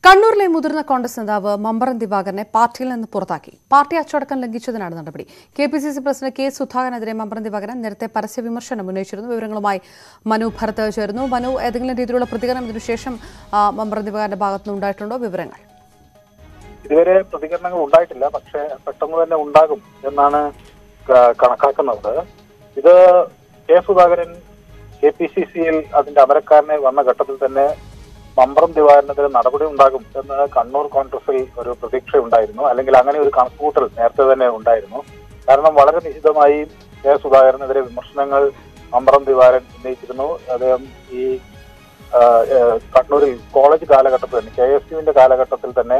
കണ്ണൂരിലെ മുതിർന്ന കോൺഗ്രസ് നേതാവ് മമ്പറം ദിവാകരനെ പാർട്ടിയിൽ നിന്ന് പുറത്താക്കി പാർട്ടി അച്ചടക്കം ലംഘിച്ചതിനാണ് നടപടി K P C C president K സുധാകരനെതിരെ മമ്പറം ദിവാകരൻ നേരത്തെ പരസ്യ വിമർശനം ഉന്നയിച്ചിരുന്നു വിവരങ്ങളുമായി മനു ഭരത് ചേരുന്നു മനു ഏതെങ്കിലും രീതിയിലുള്ള പ്രതികരണം ഇതിനുശേഷം ആ, മമ്പറം ദിവാകരന്റെ ഭാഗത്തുനിന്ന് ഉണ്ടായിട്ടുണ്ടോ വിവരങ്ങൾ ഇതുവരെ പ്രതികരണങ്ങൾ ഉണ്ടായിട്ടില്ല പക്ഷെ പെട്ടെന്ന് തന്നെ ഉണ്ടാകും എന്നാണ് ക- കണക്കാക്കുന്നത് ഇത് K Sudhakaran K P C സിയിൽ അതിന്റെ അമരക്കാരനെ വന്ന ഘട്ടത്തിൽ തന്നെ മമ്പ്രം ദിവാരനെതിരെ നടപടി ഉണ്ടാകും എന്ന് കണ്ണൂർ കോൺഗ്രസിൽ ഒരു പ്രതീക്ഷയുണ്ടായിരുന്നു അല്ലെങ്കിൽ അങ്ങനെ ഒരു കണക്കുകൂട്ടൽ നേരത്തെ തന്നെ ഉണ്ടായിരുന്നു കാരണം വളരെ നിശിതമായി കെ സുധാകരനെതിരെ വിമർശനങ്ങൾ മമ്പ്രം ദിവാരൻ ഉന്നയിച്ചിരുന്നു അദ്ദേഹം ഈ ആ, ഏ, കണ്ണൂരിൽ കോളേജ് കാലഘട്ടത്തിൽ തന്നെ കെ എസ് യുവിന്റെ കാലഘട്ടത്തിൽ തന്നെ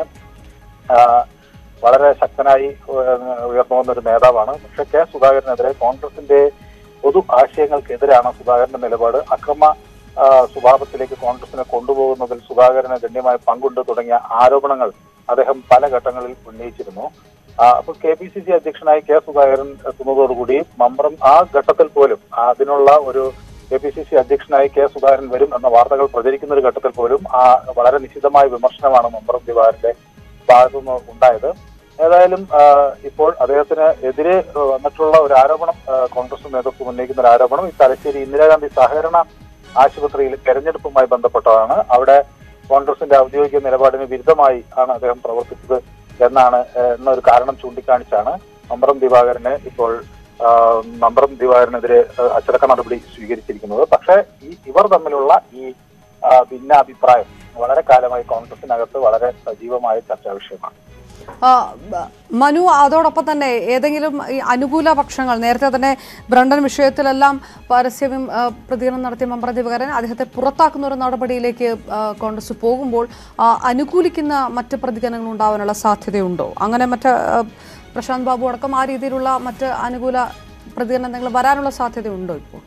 ആ, വളരെ ശക്തനായി ഉയർന്നു ഉയർന്നു വന്ന ഒരു നേതാവാണ് പക്ഷെ കെ സുധാകരനെതിരെ കോൺഗ്രസിന്റെ പൊതു ആശയങ്ങൾക്കെതിരാണ് സുധാകരന്റെ നിലപാട് അക്രമ ആ, സ്വഭാവത്തിലേക്ക് കോൺഗ്രസിനെ കൊണ്ടുപോകുന്നതിൽ സുധാകരന് ഗണ്യമായ പങ്കുണ്ട് തുടങ്ങിയ ആരോപണങ്ങൾ അദ്ദേഹം പല ഘട്ടങ്ങളിൽ ഉന്നയിച്ചിരുന്നു ആ, അപ്പൊ കെ പി സി സി അധ്യക്ഷനായി കെ സുധാകരൻ എത്തുന്നതോടുകൂടി മമ്പ്രം ആ ഘട്ടത്തിൽ പോലും അതിനുള്ള ഒരു കെ പി സി സി അധ്യക്ഷനായി കെ സുധാകരൻ വരും എന്ന വാർത്തകൾ പ്രചരിക്കുന്ന ഒരു ഘട്ടത്തിൽ പോലും ആ വളരെ നിശിതമായ വിമർശനമാണ് മമ്പ്രം ദിവാറിന്റെ ഭാഗത്തുനിന്ന് ഉണ്ടായത് ഏതായാലും ആ, ഇപ്പോൾ അദ്ദേഹത്തിന് എതിരെ ആ, വന്നിട്ടുള്ള ഒരു ആരോപണം ആ, കോൺഗ്രസ് നേതൃത്വം ഉന്നയിക്കുന്ന ഒരു ആരോപണം ഈ തലശ്ശേരി ഇന്ദിരാഗാന്ധി സഹകരണ ആശുപത്രിയിൽ തെരഞ്ഞെടുപ്പുമായി ബന്ധപ്പെട്ടതാണ് അവിടെ കോൺഗ്രസിന്റെ ഔദ്യോഗിക നിലപാടിന് വിരുദ്ധമായി ആണ് അദ്ദേഹം പ്രവർത്തിച്ചത് എന്നാണ് ആ, എന്നൊരു കാരണം ചൂണ്ടിക്കാണിച്ചാണ് മമ്പ്രം ദിവാകരന് ഇപ്പോൾ ആ, മമ്പ്രം ദിവാകരനെതിരെ ആ, അച്ചടക്ക നടപടി സ്വീകരിച്ചിരിക്കുന്നത് പക്ഷേ ഈ ഇവർ തമ്മിലുള്ള ഈ ആ, ഭിന്നാഭിപ്രായം വളരെ കാലമായി കോൺഗ്രസിനകത്ത് വളരെ സജീവമായ ചർച്ചാ വിഷയമാണ് ആ, ബ- മനു അതോടൊപ്പം തന്നെ ഏതെങ്കിലും ഈ അനുകൂല പക്ഷങ്ങൾ നേരത്തെ തന്നെ ബ്രണ്ടൻ വിഷയത്തിലെല്ലാം പരസ്യ വിം- ആ, പ്രതികരണം നടത്തിയ മമ്പ്ര ദിവാകരൻ അദ്ദേഹത്തെ പുറത്താക്കുന്ന ഒരു നടപടിയിലേക്ക് ആ, കോൺഗ്രസ് പോകുമ്പോൾ ആ, അനുകൂലിക്കുന്ന മറ്റ് പ്രതികരണങ്ങൾ ഉണ്ടാവാനുള്ള സാധ്യതയുണ്ടോ അങ്ങനെ മറ്റ് ആ, പ്രശാന്ത് ബാബു അടക്കം ആ രീതിയിലുള്ള മറ്റ് അനുകൂല പ്രതികരണം എന്തെങ്കിലും വരാനുള്ള സാധ്യതയുണ്ടോ ഇപ്പോൾ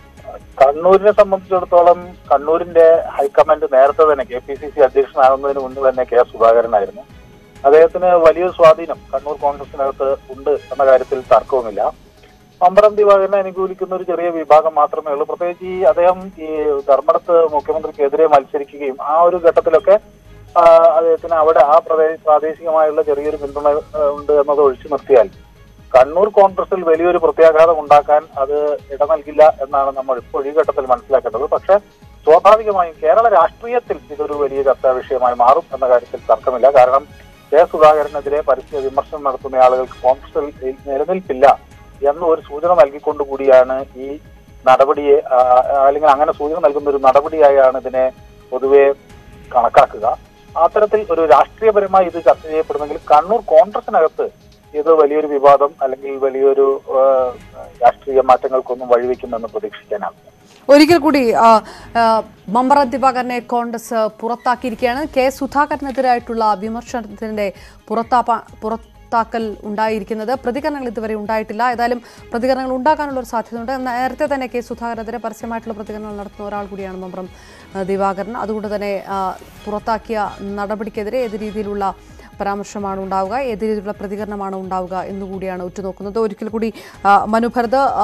കണ്ണൂരിനെ സംബന്ധിച്ചിടത്തോളം കണ്ണൂരിന്റെ ഹൈക്കമാൻഡ് നേരത്തെ തന്നെ കെ പി സി സി അധ്യക്ഷനാകുന്നതിന് മുൻപ് തന്നെ കെ സുധാകരനായിരുന്നു അദ്ദേഹത്തിന് വലിയൊരു സ്വാധീനം കണ്ണൂർ കോൺഗ്രസിനകത്ത് ഉണ്ട് എന്ന കാര്യത്തിൽ തർക്കവുമില്ല മമ്പറം ദിവാകരനെ അനുകൂലിക്കുന്ന ഒരു ചെറിയ വിഭാഗം മാത്രമേ ഉള്ളൂ പ്രത്യേകിച്ച് ഈ അദ്ദേഹം ഈ ധർമ്മടത്ത് മുഖ്യമന്ത്രിക്കെതിരെ മത്സരിക്കുകയും ആ ഒരു ഘട്ടത്തിലൊക്കെ ആ, അദ്ദേഹത്തിന് അവിടെ ആ പ്രദേ- പ്രാദേശികമായുള്ള ചെറിയൊരു പിന്തുണ ആ, ഉണ്ട് എന്നത് ഒഴിച്ചു നിർത്തിയാൽ കണ്ണൂർ കോൺഗ്രസിൽ വലിയൊരു പ്രത്യാഘാതം ഉണ്ടാക്കാൻ അത് ഇട നൽകില്ല എന്നാണ് നമ്മൾ ഇപ്പോൾ ഈ ഘട്ടത്തിൽ മനസ്സിലാക്കേണ്ടത് പക്ഷെ സ്വാഭാവികമായും കേരള രാഷ്ട്രീയത്തിൽ ഇതൊരു വലിയ ചർച്ചാ വിഷയമായി മാറും എന്ന കാര്യത്തിൽ തർക്കമില്ല കാരണം കെ സുധാകരനെതിരെ പരസ്യ വിമർശനം നടത്തുന്ന ആളുകൾക്ക് കോൺഗ്രസിൽ നിലനിൽപ്പില്ല എന്ന ഒരു സൂചന നൽകിക്കൊണ്ടുകൂടിയാണ് ഈ നടപടിയെ ആ, അല്ലെങ്കിൽ അങ്ങനെ സൂചന നൽകുന്ന ഒരു നടപടിയായാണ് ഇതിനെ പൊതുവെ കണക്കാക്കുക അത്തരത്തിൽ ഒരു രാഷ്ട്രീയപരമായി ഇത് ചർച്ച ചെയ്യപ്പെടുന്നെങ്കിൽ കണ്ണൂർ കോൺഗ്രസിനകത്ത് ഇത് വലിയൊരു വിവാദം അല്ലെങ്കിൽ വലിയൊരു ആ, രാഷ്ട്രീയ മാറ്റങ്ങൾക്കൊന്നും വഴിവെക്കുമെന്ന് പ്രതീക്ഷിക്കാനാവില്ല ഒരിക്കൽ കൂടി ആ, ആ, മമ്പ്ര ദിവാകരനെ കോൺഗ്രസ് പുറത്താക്കിയിരിക്കുകയാണ് കെ സുധാകരനെതിരായിട്ടുള്ള വിമർശനത്തിന്റെ പുറത്താപ്പ പുറത്താക്കൽ ഉണ്ടായിരിക്കുന്നത് പ്രതികരണങ്ങൾ ഇതുവരെ ഉണ്ടായിട്ടില്ല ഏതായാലും പ്രതികരണങ്ങൾ ഉണ്ടാകാനുള്ള ഒരു സാധ്യതയുണ്ട് നേരത്തെ തന്നെ കെ സുധാകരനെതിരെ പരസ്യമായിട്ടുള്ള പ്രതികരണങ്ങൾ നടത്തുന്ന ഒരാൾ കൂടിയാണ് മമ്പ്രം ആ, ദിവാകരൻ അതുകൊണ്ട് തന്നെ ആ, പുറത്താക്കിയ നടപടിക്കെതിരെ ഏത് രീതിയിലുള്ള പരാമർശമാണ് ഉണ്ടാവുക ഏത് രീതിയിലുള്ള പ്രതികരണമാണ് ഉണ്ടാവുക എന്നുകൂടിയാണ് ഉറ്റുനോക്കുന്നത് ഒരിക്കൽ കൂടി ആ, മനുഭരത് ആ,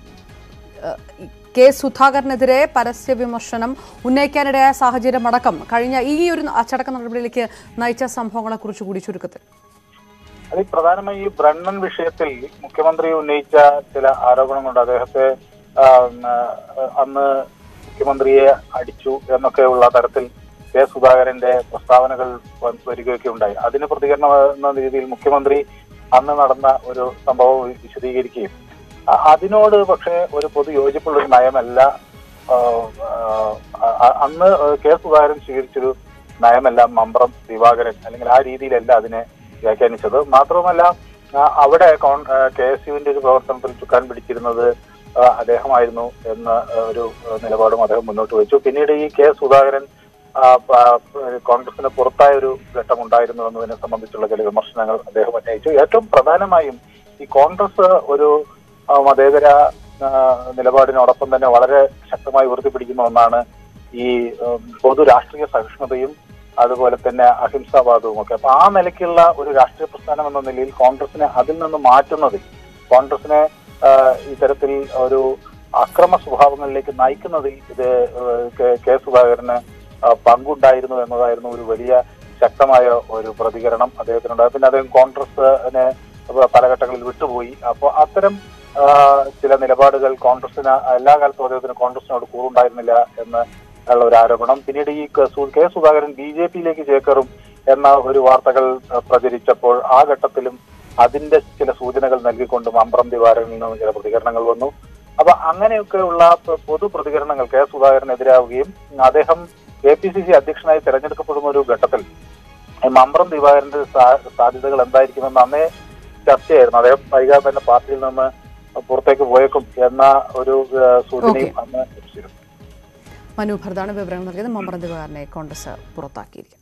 ഏഹ് കെ സുധാകരനെതിരെ പരസ്യ വിമർശനം ഉന്നയിക്കാനിടയായ സാഹചര്യം അടക്കം കഴിഞ്ഞ ഈ ഒരു അച്ചടക്ക നടപടിയിലേക്ക് നയിച്ച സംഭവങ്ങളെ കുറിച്ച് കൂടി ചുരുക്കത്തിൽ അതിൽ പ്രധാനമായി ഈ ബ്രണ്ണൻ വിഷയത്തിൽ മുഖ്യമന്ത്രി ഉന്നയിച്ച ചില ആരോപണങ്ങളുണ്ട് അദ്ദേഹത്തെ ആ, ഉം, ആ, അന്ന് മുഖ്യമന്ത്രിയെ അടിച്ചു എന്നൊക്കെയുള്ള തരത്തിൽ കെ സുധാകരന്റെ പ്രസ്താവനകൾ വ- വരികയൊക്കെ ഉണ്ടായി അതിന് പ്രതികരണം എന്ന രീതിയിൽ മുഖ്യമന്ത്രി അന്ന് നടന്ന ഒരു സംഭവം വിശദീകരിക്കുകയും അ- അതിനോട് പക്ഷേ ഒരു പൊതു യോജിപ്പുള്ള ഒരു നയമല്ല ആ, ആ, ആ, അന്ന് കെ സുധാകരൻ സ്വീകരിച്ചൊരു നയമല്ല മമ്പ്രം ദിവാകരൻ അല്ലെങ്കിൽ ആ രീതിയിലല്ല അതിനെ വ്യാഖ്യാനിച്ചത് മാത്രവുമല്ല ആ, അവിടെ കോൺ കെ എസ് യുവിന്റെ ഒരു പ്രവർത്തനത്തിൽ ചുക്കാൻ പിടിച്ചിരുന്നത് ആ, അദ്ദേഹമായിരുന്നു എന്ന ആ, ഒരു ആ, നിലപാടും അദ്ദേഹം മുന്നോട്ട് വെച്ചു പിന്നീട് ഈ കെ സുധാകരൻ ആ, പ- കോൺഗ്രസിന് പുറത്തായ ഒരു ഘട്ടം ഉണ്ടായിരുന്നു എന്നതിനെ സംബന്ധിച്ചുള്ള ചില വിമർശനങ്ങൾ അദ്ദേഹം ഉന്നയിച്ചു ഏറ്റവും പ്രധാനമായും ഈ കോൺഗ്രസ് ഒരു ആ, മതേതര ആ, നിലപാടിനോടൊപ്പം തന്നെ വളരെ ശക്തമായി ഉയർത്തിപ്പിടിക്കുന്ന ഒന്നാണ് ഈ ഉം, പൊതു രാഷ്ട്രീയ സഹിഷ്ണുതയും അതുപോലെ തന്നെ അഹിംസാവാദവും ഒക്കെ അപ്പൊ ആ നിലയ്ക്കുള്ള ഒരു രാഷ്ട്രീയ പ്രസ്ഥാനം എന്ന നിലയിൽ കോൺഗ്രസിനെ അതിൽ നിന്ന് മാറ്റുന്നതിൽ കോൺഗ്രസിനെ ആ, ഇത്തരത്തിൽ ഒരു അക്രമ സ്വഭാവങ്ങളിലേക്ക് നയിക്കുന്നതിൽ ഇത് ഏഹ്, കെ- കെ സുധാകരന് ആ, പങ്കുണ്ടായിരുന്നു എന്നതായിരുന്നു ഒരു വലിയ ശക്തമായ ഒരു പ്രതികരണം അദ്ദേഹത്തിനുണ്ടായി പിന്നെ അദ്ദേഹം കോൺഗ്രസിനെ പല ഘട്ടങ്ങളിൽ വിട്ടുപോയി അപ്പോൾ അത്തരം ആ, ചില നിലപാടുകൾ കോൺഗ്രസിന് എല്ലാ കാലത്തും അദ്ദേഹത്തിന് കോൺഗ്രസിനോട് കൂറുണ്ടായിരുന്നില്ല എന്ന് ഉള്ള ഒരു ആരോപണം പിന്നീട് ഈ ക- സു- കെ സുധാകരൻ ബി ജെ പിയിലേക്ക് ചേക്കേറും എന്ന ഒരു വാർത്തകൾ ആ, പ്രചരിച്ചപ്പോൾ ആ ഘട്ടത്തിലും അതിന്റെ ചില സൂചനകൾ നൽകിക്കൊണ്ടും അമ്പ്രം ദിവാരനിൽ നിന്നും ചില പ്രതികരണങ്ങൾ വന്നു അപ്പൊ അങ്ങനെയൊക്കെയുള്ള പ- പൊതു പ്രതികരണങ്ങൾ കെ സുധാകരനെതിരാവുകയും അദ്ദേഹം കെ പി സി സി അധ്യക്ഷനായി തെരഞ്ഞെടുക്കപ്പെടുന്ന ഒരു ഘട്ടത്തിൽ ഈ മമ്പ്രം ദിവാകരന്റെ സാ- സാധ്യതകൾ എന്തായിരിക്കുമെന്ന് അന്നേ ചർച്ചയായിരുന്നു അദ്ദേഹം വൈകാതെ തന്നെ പാർട്ടിയിൽ നിന്ന് പുറത്തേക്ക് പോയേക്കും എന്ന ഒരു ആ, സൂചനയും അന്ന് ലഭിച്ചിരുന്നു മനു ഭർദാണ് വിവരങ്ങൾ നൽകിയത് മമ്പ്രം ദിവാകരനെ കോൺഗ്രസ് പുറത്താക്കിയിരിക്കുന്നത്